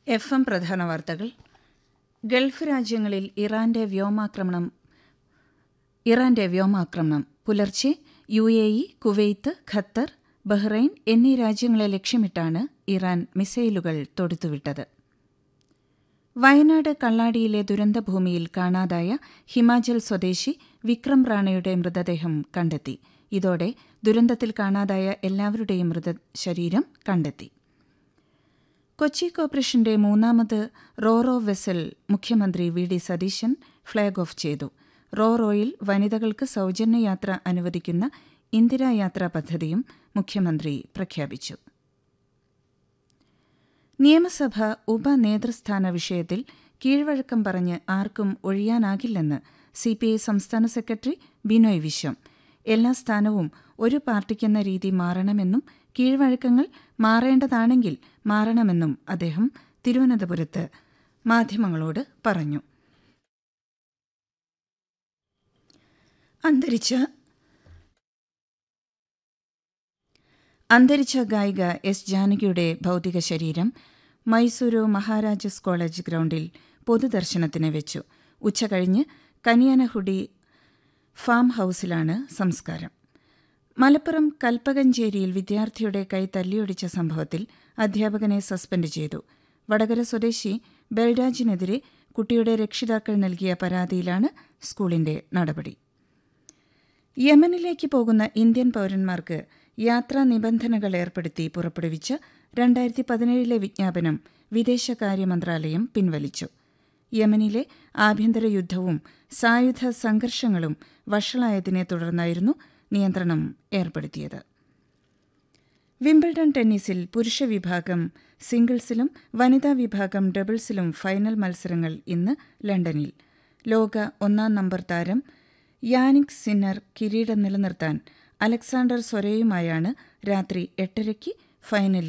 F M പ്രധാന വാർത്തകൾ Gulf രാജ്യങ്ങളിൽ ഇറാന്റെ വ്യോമാക്രമണം ഇറാന്റെ വ്യോമാക്രമണം പുലർച്ചെ U A E Kuwait Qatar Bahrain എന്നീ രാജ്യങ്ങളെ ലക്ഷ്യമിട്ടാണ് ഇറാൻ മിസൈലുകൾ തൊടുത്തുവിട്ടത് വയനാട് കള്ളാടിയിലെ ദുരന്തഭൂമിയിൽ കാണാതായ ഹിമാചൽ സ്വദേശി വിക്രം റാണയുടെ മൃതദേഹം കണ്ടെത്തി ഇതോടെ ദുരന്തത്തിൽ കാണാതായ എല്ലാവരുടെയും മൃതശരീരം കണ്ടെത്തി കൊച്ചി കോർപ്പറേഷന്റെ മൂന്നാമത് റോറോ വെസൽ മുഖ്യമന്ത്രി V D Satheesan flag off ചെയ്തു റോറോയിൽ വനിതകൾക്ക് സൗജന്യ യാത്ര അനുവദിക്കുന്ന ഇന്ദിരായാത്രാ പദ്ധതിയും മുഖ്യമന്ത്രി പ്രഖ്യാപിച്ചു നിയമസഭ ഉപനേതൃസ്ഥാന വിഷയത്തിൽ കീഴ്വഴക്കം പറഞ്ഞ് ആർക്കും ഒഴിയാനാകില്ലെന്ന് സിപിഐ സംസ്ഥാന സെക്രട്ടറി ബിനോയ് വിശ്വം എല്ലാ സ്ഥാനവും ഒരു പാർട്ടിക്കെന്ന രീതി മാറണമെന്നും കീഴ്വഴക്കങ്ങൾ മാറേണ്ടതാണെങ്കിൽ മാറണമെന്നും അദ്ദേഹം തിരുവനന്തപുരത്ത് മാധ്യമങ്ങളോട് പറഞ്ഞു അന്തരിച്ച അന്തരിച്ച ഗായിക എസ് ജാനകിയുടെ ഭൗതിക ശരീരം മൈസൂരു മഹാരാജാസ് കോളേജ് ഗ്രൗണ്ടിൽ പൊതുദർശനത്തിന് വെച്ചു ഉച്ചകഴിഞ്ഞ് കനിയാനഹുടി ഫാം ഹൌസിലാണ് സംസ്കാരം മലപ്പുറം കൽപ്പകഞ്ചേരിയിൽ വിദ്യാർത്ഥിയുടെ കൈ തല്ലിയൊടിച്ച സംഭവത്തിൽ അധ്യാപകനെ സസ്പെൻഡ് ചെയ്തു വടകര സ്വദേശി ബൽരാജിനെതിരെ കുട്ടിയുടെ രക്ഷിതാക്കൾ നൽകിയ പരാതിയിലാണ് സ്കൂളിന്റെ നടപടി യമനിലേക്ക് പോകുന്ന ഇന്ത്യൻ പൌരന്മാർക്ക് യാത്രാ നിബന്ധനകൾ ഏർപ്പെടുത്തി പുറപ്പെടുവിച്ച രണ്ടായിരത്തി പതിനേഴിലെ വിജ്ഞാപനം വിദേശകാര്യ മന്ത്രാലയം പിൻവലിച്ചു യമനിലെ ആഭ്യന്തര യുദ്ധവും സായുധ സംഘർഷങ്ങളും വഷളായതിനെ തുടർന്നായിരുന്നു നിയന്ത്രണം ഏർപ്പെടുത്തിയത് വിംബിൾഡൺ ടെന്നീസിൽ പുരുഷ വിഭാഗം സിംഗിൾസിലും വനിതാ വിഭാഗം ഡബിൾസിലും ഫൈനൽ മത്സരങ്ങൾ ഇന്ന് ലണ്ടനിൽ ലോക ഒന്നാം നമ്പർ താരം യാനിക് സിന്നർ കിരീടം നിലനിർത്താൻ അലക്സാണ്ടർ സൊരയുമായാണ് രാത്രി എട്ടരയ്ക്ക് ഫൈനലിൽ